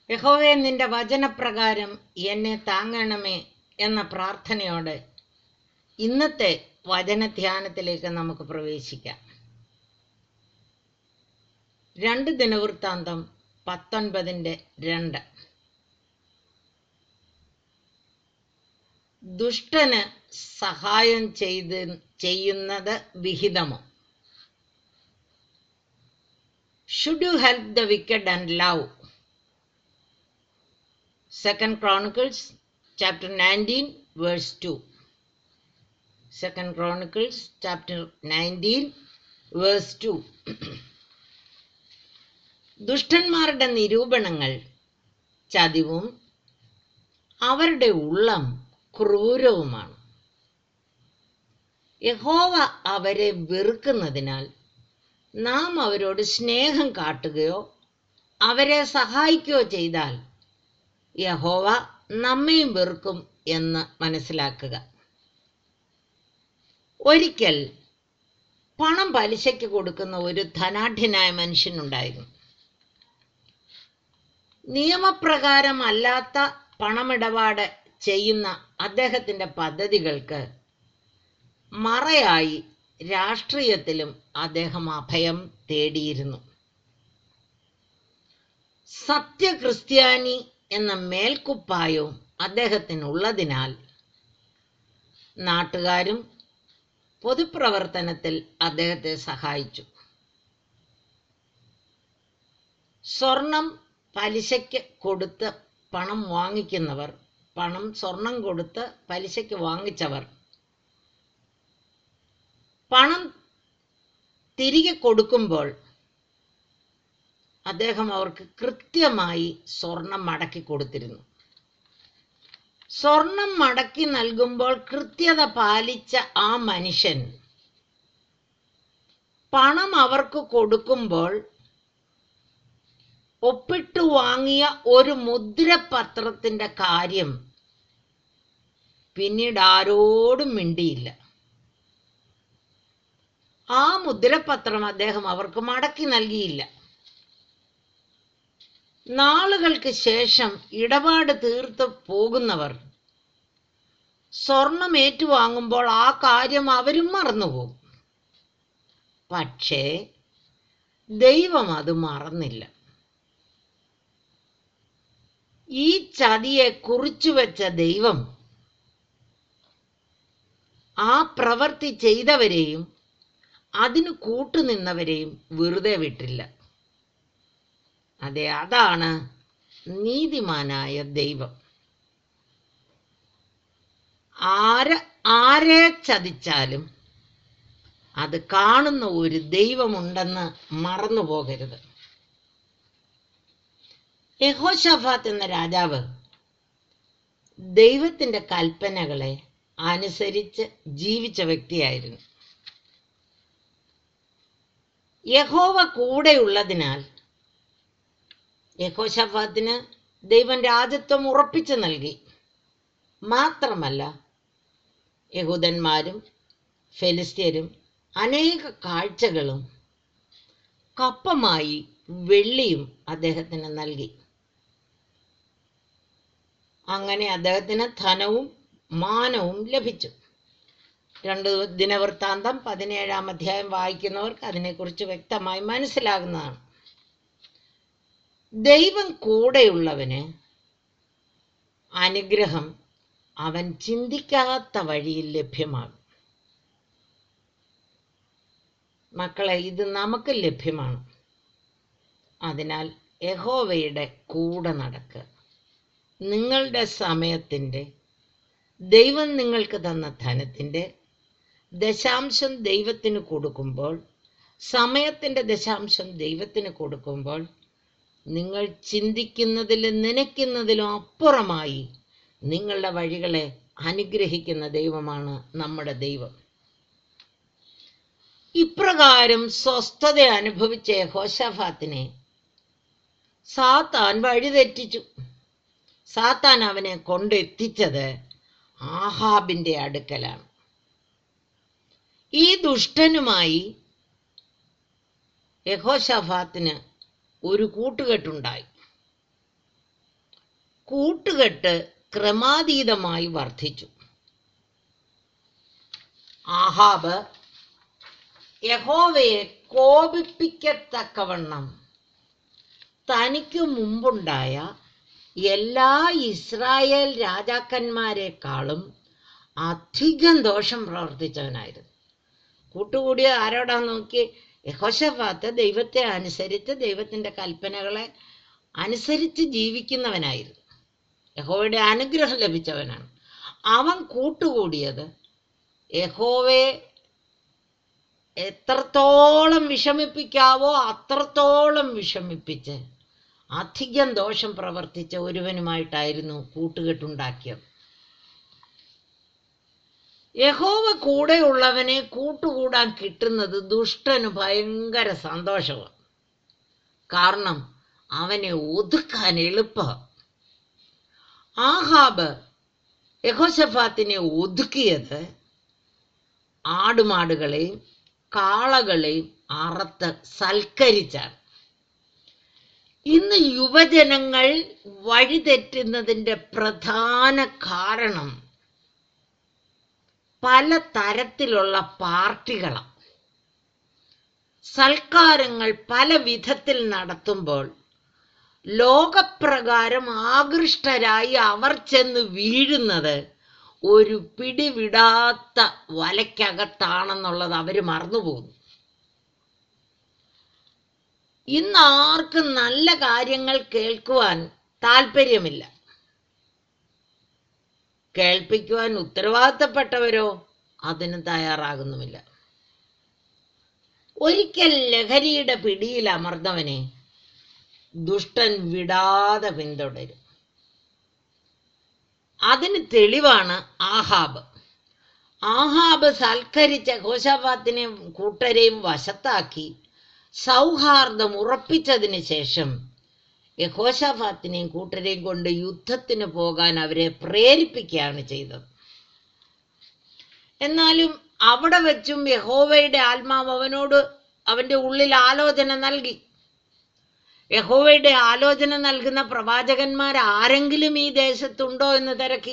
യഹോവേ നിന്റെ വചനപ്രകാരം എന്നെ താങ്ങണമേ എന്ന പ്രാർത്ഥനയോടെ ഇന്നത്തെ വചനധ്യാനത്തിലേക്ക് നമുക്ക് പ്രവേശിക്കാം രണ്ട് ദിനവൃത്താന്തം പത്തൊൻപതിൻ്റെ രണ്ട് ദുഷ്ടന് സഹായം ചെയ്ത് ചെയ്യുന്നത് വിഹിതമോ should you help the wicked and love second chronicles chapter nineteen verse two second chronicles chapter nineteen verse two ദുഷ്ടന്മാരുടെ നിരൂപണങ്ങൾ ചതിവും അവരുടെ ഉള്ളം ക്രൂരവുമാണ് യഹോവ അവരെ വെറുക്കുന്നതിനാൽ നാം അവരോട് സ്നേഹം കാട്ടുകയോ അവരെ സഹായിക്കുകയോ ചെയ്താൽ യഹോവ നമ്മയും വെറുക്കും എന്ന് മനസ്സിലാക്കുക ഒരിക്കൽ പണം പലിശയ്ക്ക് കൊടുക്കുന്ന ഒരു ധനാഢ്യനായ മനുഷ്യനുണ്ടായിരുന്നു നിയമപ്രകാരം അല്ലാത്ത പണമിടപാട് ചെയ്യുന്ന അദ്ദേഹത്തിൻ്റെ പദ്ധതികൾക്ക് മറയായി രാഷ്ട്രീയത്തിലും അദ്ദേഹം അഭയം തേടിയിരുന്നു സത്യക്രിസ്ത്യാനി എന്ന മേൽക്കുപ്പായവും അദ്ദേഹത്തിനുള്ളതിനാൽ നാട്ടുകാരും പൊതുപ്രവർത്തനത്തിൽ അദ്ദേഹത്തെ സഹായിച്ചു സ്വർണം പലിശയ്ക്ക് കൊടുത്ത് പണം വാങ്ങിക്കുന്നവർ പണം സ്വർണം കൊടുത്ത് പലിശയ്ക്ക് വാങ്ങിച്ചവർ പണം തിരികെ കൊടുക്കുമ്പോൾ അദ്ദേഹം അവർക്ക് കൃത്യമായി സ്വർണം മടക്കി കൊടുത്തിരുന്നു സ്വർണം മടക്കി നൽകുമ്പോൾ കൃത്യത പാലിച്ച ആ മനുഷ്യൻ പണം അവർക്ക് കൊടുക്കുമ്പോൾ ഒപ്പിട്ടു വാങ്ങിയ ഒരു മുദ്രപത്രത്തിന്റെ കാര്യം പിന്നീട് ആരോടും മിണ്ടിയില്ല ആ മുദ്രപത്രം അദ്ദേഹം അവർക്ക് മടക്കി നൽകിയില്ല നാളുകൾക്ക് ശേഷം ഇടപാട് തീർത്ത് പോകുന്നവർ സ്വർണം ഏറ്റുവാങ്ങുമ്പോൾ ആ കാര്യം അവരും മറന്നുപോകും പക്ഷേ ദൈവം അത് മറന്നില്ല ഈ ചതിയെ കുറിച്ചു വെച്ച ദൈവം ആ പ്രവൃത്തി ചെയ്തവരെയും അതിന് കൂട്ടുനിന്നവരെയും വെറുതെ വിട്ടില്ല അതെ അതാണ് നീതിമാനായ ദൈവം ആര് ആരെ ചതിച്ചാലും അത് കാണുന്ന ഒരു ദൈവമുണ്ടെന്ന് മറന്നു പോകരുത് യഹോഷഫാത്ത് എന്ന രാജാവ് ദൈവത്തിന്റെ കൽപ്പനകളെ അനുസരിച്ച് ജീവിച്ച വ്യക്തിയായിരുന്നു യഹോവ കൂടെയുള്ളതിനാൽ യഹോഷഫാത്തിന് ദൈവം രാജ്യത്വം ഉറപ്പിച്ചു നൽകി മാത്രമല്ല യഹൂദന്മാരും ഫെലിസ്ത്യരും അനേക കാഴ്ചകളും കപ്പമായി വെള്ളിയും അദ്ദേഹത്തിന് നൽകി അങ്ങനെ അദ്ദേഹത്തിന് ധനവും മാനവും ലഭിച്ചു രണ്ട് ദിനവൃത്താന്തം പതിനേഴാം അധ്യായം വായിക്കുന്നവർക്ക് അതിനെക്കുറിച്ച് വ്യക്തമായി മനസ്സിലാകുന്നതാണ് ദൈവം കൂടെയുള്ളവന് അനുഗ്രഹം അവൻ ചിന്തിക്കാത്ത വഴിയിൽ ലഭ്യമാകും മക്കളെ ഇത് നമുക്ക് ലഭ്യമാണ് അതിനാൽ യഹോവയുടെ കൂടെ നടക്കുക നിങ്ങളുടെ സമയത്തിൻ്റെ ദൈവം നിങ്ങൾക്ക് തന്ന ധനത്തിൻ്റെ ദശാംശം ദൈവത്തിന് കൊടുക്കുമ്പോൾ സമയത്തിൻ്റെ ദശാംശം ദൈവത്തിന് കൊടുക്കുമ്പോൾ നിങ്ങൾ ചിന്തിക്കുന്നതിലും നനയ്ക്കുന്നതിലും അപ്പുറമായി നിങ്ങളുടെ വഴികളെ അനുഗ്രഹിക്കുന്ന ദൈവമാണ് നമ്മുടെ ദൈവം ഇപ്രകാരം സ്വസ്ഥത അനുഭവിച്ച യഹോഷഫാത്തിനെ സാത്താൻ വഴിതെറ്റിച്ചു സാത്താൻ അവനെ കൊണ്ടെത്തിച്ചത് ആഹാബിന്റെ അടുക്കലാണ് ഈ ദുഷ്ടനുമായി യഹോഷഫാത്തിന് ഒരു കൂട്ടുകെട്ടുണ്ടായി കൂട്ടുകെട്ട് ക്രമാതീതമായി വർദ്ധിച്ചു ആഹാബ് യഹോവയെ കോപിപ്പിക്കത്തക്കവണ്ണം തനിക്ക് മുമ്പുണ്ടായ എല്ലാ ഇസ്രായേൽ രാജാക്കന്മാരെക്കാളും അധികം ദോഷം പ്രവർത്തിച്ചവനായിരുന്നു കൂട്ടുകൂടിയ ആരോടാ നോക്കി യഹോശഫാത്ത് ദൈവത്തെ അനുസരിച്ച് ദൈവത്തിൻ്റെ കൽപ്പനകളെ അനുസരിച്ച് ജീവിക്കുന്നവനായിരുന്നു യഹോവയുടെ അനുഗ്രഹം ലഭിച്ചവനാണ് അവൻ കൂട്ടുകൂടിയത് യഹോവയെ എത്രത്തോളം വിഷമിപ്പിക്കാവോ അത്രത്തോളം വിഷമിപ്പിച്ച് അധികം ദോഷം പ്രവർത്തിച്ച ഒരുവനുമായിട്ടായിരുന്നു കൂട്ടുകെട്ടുണ്ടാക്കിയത് യഹോവ കൂടെയുള്ളവനെ കൂട്ടുകൂടാൻ കിട്ടുന്നത് ദുഷ്ടന് ഭയങ്കര സന്തോഷമാണ് കാരണം അവനെ ഒതുക്കാൻ എളുപ്പമാണ് ആഹാബ് യഹോശഫാത്തിനെ ഒതുക്കിയത് ആടുമാടുകളെയും കാളകളെയും അറത്ത് സൽക്കരിച്ചാണ് ഇന്ന് യുവജനങ്ങൾ വഴിതെറ്റുന്നതിൻ്റെ പ്രധാന കാരണം പല തരത്തിലുള്ള പാർട്ടികളാണ് സൽക്കാരങ്ങൾ പല വിധത്തിൽ നടത്തുമ്പോൾ ലോകപ്രകാരം ആകൃഷ്ടരായി അവർ ചെന്ന് വീഴുന്നത് ഒരു പിടിവിടാത്ത വലയ്ക്കകത്താണെന്നുള്ളത് അവർ മറന്നുപോകുന്നു ഇന്ന് ആർക്കും നല്ല കാര്യങ്ങൾ കേൾക്കുവാൻ താല്പര്യമില്ല കേൾപ്പിക്കുവാൻ ഉത്തരവാദിത്തപ്പെട്ടവരോ അതിന് തയ്യാറാകുന്നുമില്ല ഒരിക്കൽ ലഹരിയുടെ പിടിയിൽ അമർന്നവനെ ദുഷ്ടൻ വിടാതെ പിന്തുടരും അതിന് തെളിവാണ് ആഹാബ് ആഹാബ് സൽക്കരിച്ച ഘോഷാബാത്തിനെയും കൂട്ടരെയും വശത്താക്കി സൗഹാർദ്ദം ഉറപ്പിച്ചതിന് ശേഷം യഹോഷാഫാത്തിനെയും കൂട്ടരെയും കൊണ്ട് യുദ്ധത്തിന് പോകാൻ അവരെ പ്രേരിപ്പിക്കുകയാണ് ചെയ്തത് എന്നാലും അവിടെ വെച്ചും യഹോവയുടെ ആത്മാവ് അവനോട് അവൻ്റെ ഉള്ളിൽ ആലോചന നൽകി യഹോവയുടെ ആലോചന നൽകുന്ന പ്രവാചകന്മാർ ആരെങ്കിലും ഈ ദേശത്തുണ്ടോ എന്ന് തിരക്കി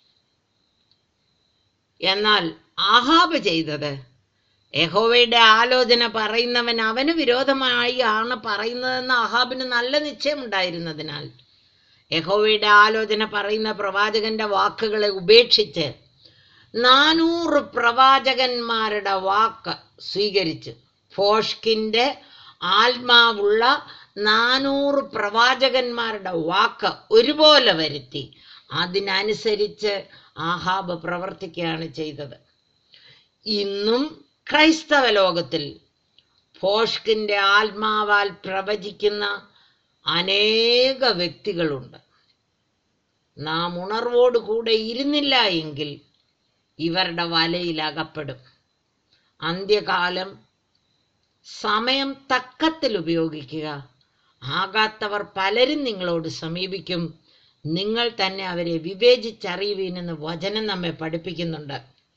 എന്നാൽ ആഹാബ് ചെയ്തത് യഹോവയുടെ ആലോചന പറയുന്നവൻ അവന് വിരോധമായി ആണ് പറയുന്നതെന്ന് ആഹാബിന് നല്ല നിശ്ചയമുണ്ടായിരുന്നതിനാൽ യഹോവയുടെ ആലോചന പറയുന്ന പ്രവാചകന്റെ വാക്കുകളെ ഉപേക്ഷിച്ച് നാനൂറ് പ്രവാചകന്മാരുടെ വാക്ക് സ്വീകരിച്ച് ഫോഷ്കിൻ്റെ ആത്മാവുള്ള നാനൂറ് പ്രവാചകന്മാരുടെ വാക്ക് ഒരുപോലെ വരുത്തി അതിനനുസരിച്ച് ആഹാബ് പ്രവർത്തിക്കുകയാണ് ചെയ്തത് ഇന്നും ക്രൈസ്തവ ലോകത്തിൽ ഫോഷ്കിൻ്റെ ആത്മാവാൽ പ്രവചിക്കുന്ന അനേക വ്യക്തികളുണ്ട് നാം ഉണർവോടുകൂടെ ഇരുന്നില്ല എങ്കിൽ ഇവരുടെ വലയിൽ അകപ്പെടും അന്ത്യകാലം സമയം തക്കത്തിൽ ഉപയോഗിക്കുക ആകാത്തവർ പലരും നിങ്ങളോട് സമീപിക്കും നിങ്ങൾ തന്നെ അവരെ വിവേചിച്ചറിയുവീനെന്ന് വചനം നമ്മെ പഠിപ്പിക്കുന്നുണ്ട്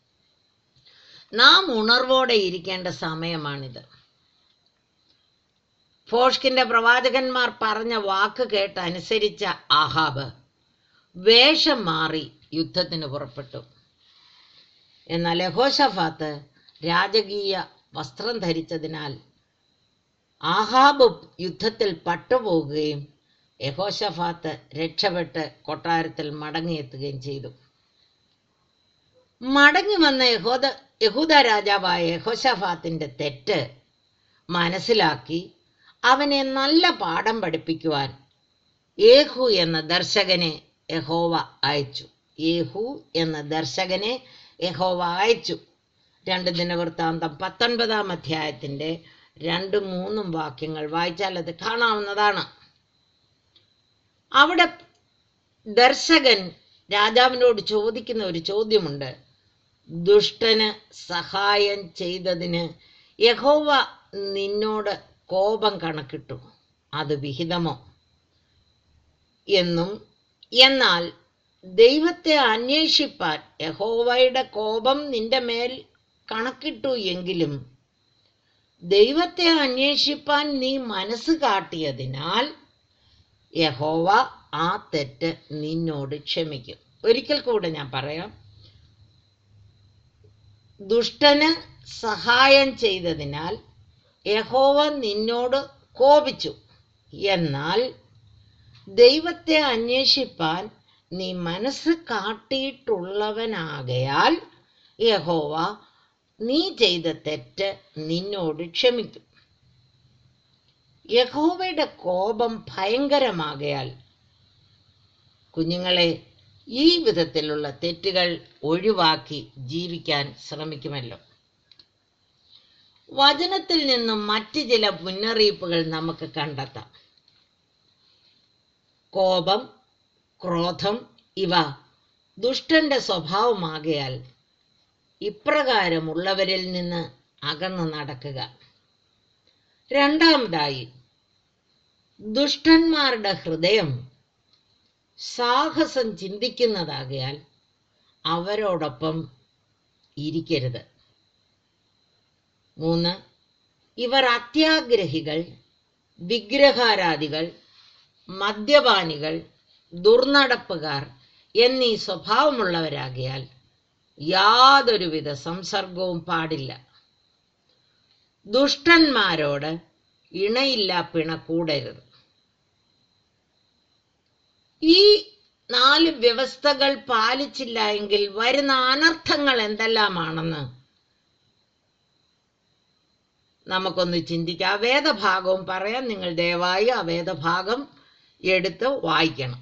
നാം ഉണർവോടെ ഇരിക്കേണ്ട സമയമാണിത് ഫോഷ്കിന്റെ പ്രവാചകന്മാർ പറഞ്ഞ വാക്ക് കേട്ട് അനുസരിച്ച ആഹാബ് വേഷം മാറി യുദ്ധത്തിന് പുറപ്പെട്ടു എന്നാൽ യഹോഷഫാത്ത് രാജകീയ വസ്ത്രം ധരിച്ചതിനാൽ ആഹാബ് യുദ്ധത്തിൽ പട്ടുപോകുകയും യഹോഷഫാത്ത് രക്ഷപ്പെട്ട് കൊട്ടാരത്തിൽ മടങ്ങിയെത്തുകയും ചെയ്തു മടങ്ങി വന്ന യഹോദ യഹൂദ രാജാവായ യഹോഷഫാത്തിന്റെ തെറ്റ് മനസ്സിലാക്കി അവനെ നല്ല പാഠം പഠിപ്പിക്കുവാൻ യേഹു എന്ന ദർശകനെ യഹോവ അയച്ചു യേഹു എന്ന ദർശകനെ യഹോവ അയച്ചു രണ്ട് ദിനവൃത്താന്തം പത്തൊൻപതാം അധ്യായത്തിൻ്റെ രണ്ടും മൂന്നും വാക്യങ്ങൾ വായിച്ചാൽ അത് കാണാവുന്നതാണ് അവിടെ ദർശകൻ രാജാവിനോട് ചോദിക്കുന്ന ഒരു ചോദ്യമുണ്ട് ദുഷ്ടന് സഹായം ചെയ്തതിന് യഹോവ നിന്നോട് കോപം കണക്കിട്ടു അത് വിഹിതമോ എന്നും എന്നാൽ ദൈവത്തെ അന്വേഷിപ്പാൻ യഹോവയുടെ കോപം നിന്റെ മേൽ കണക്കിട്ടു എങ്കിലും ദൈവത്തെ അന്വേഷിപ്പാൻ നീ മനസ്സ് കാട്ടിയതിനാൽ യഹോവ ആ തെറ്റ് നിന്നോട് ക്ഷമിക്കും ഒരിക്കൽ കൂടെ ഞാൻ പറയാം ദുഷ്ടന് സഹായം ചെയ്തതിനാൽ യഹോവ നിന്നോട് കോപിച്ചു എന്നാൽ ദൈവത്തെ അന്വേഷിപ്പാൻ നീ മനസ്സ് കാട്ടിയിട്ടുള്ളവനാകയാൽ യഹോവ നീ ചെയ്ത തെറ്റ് നിന്നോട് ക്ഷമിക്കും യഹോവയുടെ കോപം ഭയങ്കരമാകയാൽ കുഞ്ഞുങ്ങളെ ഈ വിധത്തിലുള്ള തെറ്റുകൾ ഒഴിവാക്കി ജീവിക്കാൻ ശ്രമിക്കുമല്ലോ വചനത്തിൽ നിന്നും മറ്റ് ചില മുന്നറിയിപ്പുകൾ നമുക്ക് കണ്ടെത്താം കോപം ക്രോധം ഇവ ദുഷ്ടന്റെ സ്വഭാവമാകയാൽ ഇപ്രകാരമുള്ളവരിൽ നിന്ന് അകന്നു നടക്കുക രണ്ടാമതായി ദുഷ്ടന്മാരുടെ ഹൃദയം സാഹസം ചിന്തിക്കുന്നതാകയാൽ അവരോടൊപ്പം ഇരിക്കരുത് മൂന്ന് ഇവർ അത്യാഗ്രഹികൾ വിഗ്രഹാരാധികൾ മദ്യപാനികൾ ദുർനടപ്പുകാർ എന്നീ സ്വഭാവമുള്ളവരാകിയാൽ യാതൊരുവിധ സംസർഗവും പാടില്ല ദുഷ്ടന്മാരോട് ഇണയില്ല പിണ കൂടരുത് ഈ നാല് വ്യവസ്ഥകൾ പാലിച്ചില്ല എങ്കിൽ വരുന്ന അനർത്ഥങ്ങൾ എന്തെല്ലാമാണെന്ന് നമുക്കൊന്ന് ചിന്തിക്കാം ആ വേദഭാഗവും പറയാം നിങ്ങൾ ദയവായി ആ വേദഭാഗം എടുത്ത് വായിക്കണം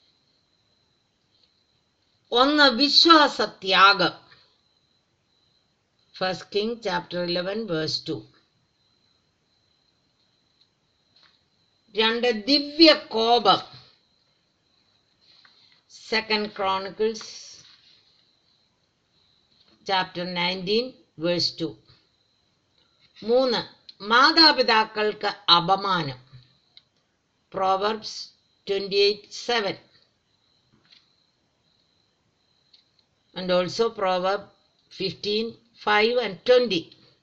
ഒന്ന് വിശ്വാസത്യാഗം first king chapter eleven verse two രണ്ട് ദിവ്യ കോപം second chronicles chapter nineteen verse two മൂന്ന് മാതാപിതാക്കൾക്ക് അപമാനം proverbs twenty eight seven and also proverb fifteen five and twenty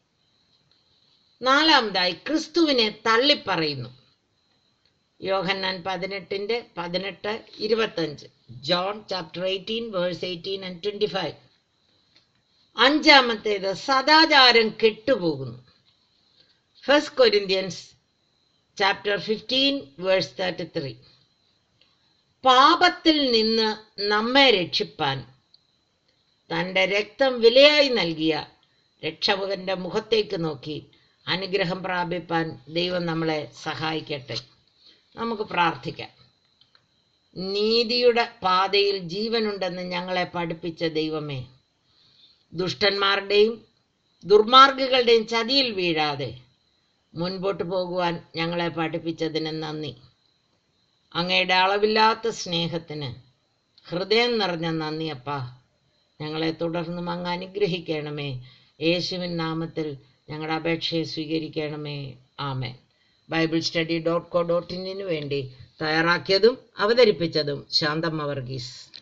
നാലാമതായി ക്രിസ്തുവിനെ തള്ളിപ്പറയുന്നു യോഹന്നാൻ പതിനെട്ടിൻ്റെ പതിനെട്ട് ഇരുപത്തഞ്ച് John chapter eighteen verse eighteen and twenty five അഞ്ചാമത്തേത് സദാചാരം കെട്ടുപോകുന്നു first Corinthians chapter fifteen verse thirty three പാപത്തിൽ നിന്ന് നമ്മെ രക്ഷിപ്പാൻ തൻ്റെ രക്തം വിലയായി നൽകിയ രക്ഷകന്റെ മുഖത്തേക്ക് നോക്കി അനുഗ്രഹം പ്രാപിപ്പാൻ ദൈവം നമ്മളെ സഹായിക്കട്ടെ നമുക്ക് പ്രാർത്ഥിക്കാം നീതിയുടെ പാതയിൽ ജീവനുണ്ടെന്ന് ഞങ്ങളെ പഠിപ്പിച്ച ദൈവമേ ദുഷ്ടന്മാരുടെയും ദുർമാർഗികളുടെയും ചതിയിൽ വീഴാതെ മുൻപോട്ട് പോകുവാൻ ഞങ്ങളെ പഠിപ്പിച്ചതിന് നന്ദി അങ്ങയുടെ അളവില്ലാത്ത സ്നേഹത്തിന് ഹൃദയം നിറഞ്ഞ നന്ദിയപ്പാ ഞങ്ങളെ തുടർന്നും അങ്ങ് അനുഗ്രഹിക്കണമേ യേശുവിൻ നാമത്തിൽ ഞങ്ങളുടെ അപേക്ഷയെ സ്വീകരിക്കണമേ ആമേൻ Bible study dot co dot ഇന്നിനു വേണ്ടി തയ്യാറാക്കിയതും അവതരിപ്പിച്ചതും ശാന്തമ്മ വർഗീസ്